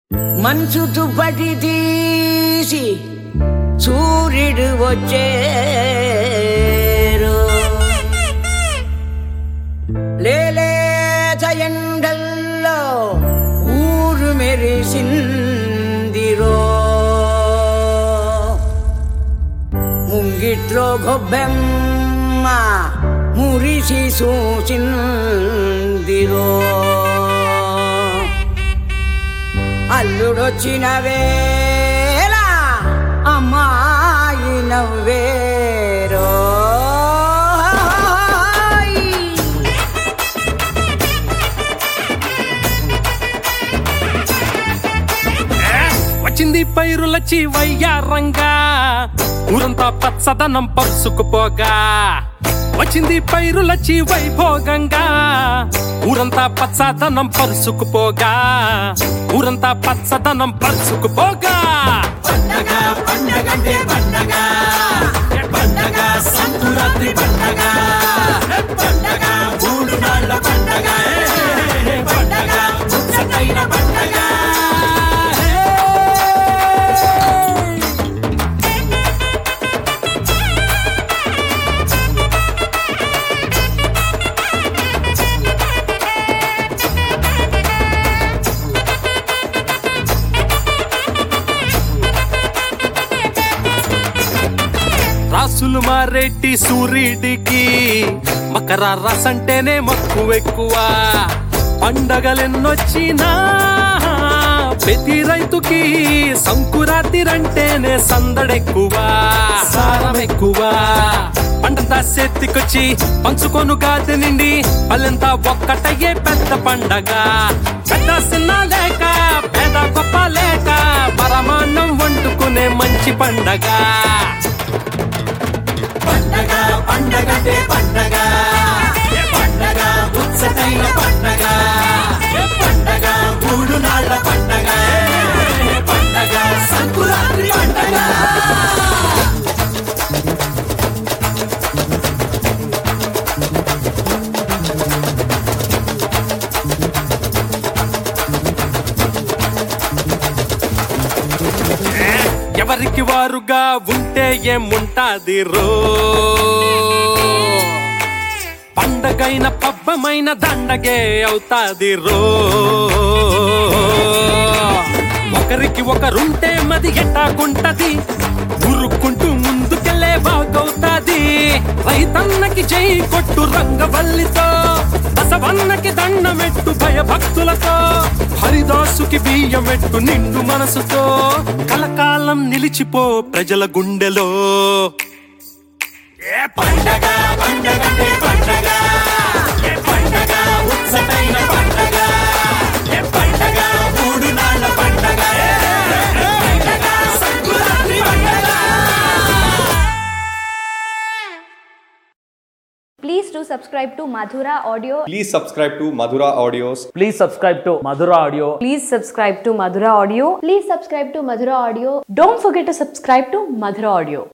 మంచు దుప్పటి తీసి సూర్యుడు వచ్చేరు లేలేత ఎండల్లో ఊరు మెరిసిందిరో ముంగిట్లో గొబ్బెమ్మ మురిసి సూచిందిరో అల్లుడొచ్చిన వేళ అమ్మాయి నవ్వేరో వచ్చింది పైరులచి వయ్యారంగా ఊరంతా పచ్చదనం పరుసుకుపోగా వచ్చింది పైరులచి వైభోగంగా ఊరంతా పచ్చదనం పరుసుకుపోగా ఊరంతా పచ్చదనం పరుసుకుపోగా పండగ పండగంటే పండగ పండగ సంకురాత్రి పండగ పండగ మూడు నాళ్ళ పండగ పండగ ముచ్చటైన పండగ రాసులు మారెడ్డి సూర్యుడికి మకర రసంటేనే మక్కువ ఎక్కువ పండగలెన్నొచ్చినా ప్రతి రైతుకి సంకురాతిరంటేనే సందడెక్కువ సారం ఎక్కువ పంటంతా చేతికొచ్చి పంచుకొను గాది నిండి పల్లెంతా ఒక్కటయ్యే పెద్ద పండగ పెద్ద చిన్న లేక పేద గొప్ప లేక పరమాన్నం వండుకునే మంచి పండగ పండగ పండగంటే పండగ ఏ పండగ ముచ్చటైన పండగ ఏ పండగ మూడు నాళ్ళ పండగ ఏ పండగ సంకురాత్రి పండగ ఎవరికి వారుగా ఉంటే ఏముంటాది రో పండగైన పబ్బమైన దండగే అవుతాది రో ఒకరికి ఒకరుంటే మది ఎట్టాకుంటది ఉరుక్కుంటూ ముందుకెళ్లే బాగవుతాది రైతన్నకి జై కొట్టు రంగవల్లితో బసవన్నకి దండమెట్టు భయభక్తులతో హరిదాసుకి బియ్యమెట్టు నిండు మనసుతో కలకాలం నిలిచిపో ప్రజల గుండెలో ఏ పండగ పండగ పండగ ఏ పండగ ఉత్సవైన పండగ ఏ పండగ మూడు నాళ్ళ పండగ ఏ పండగ సంకురాత్రి పండగ Please do subscribe to Madhura Audio. Please subscribe to Madhura Audios. Please subscribe to Madhura Audio. Please subscribe to Madhura Audio. Please subscribe to Madhura Audio. Don't forget to subscribe to Madhura Audio.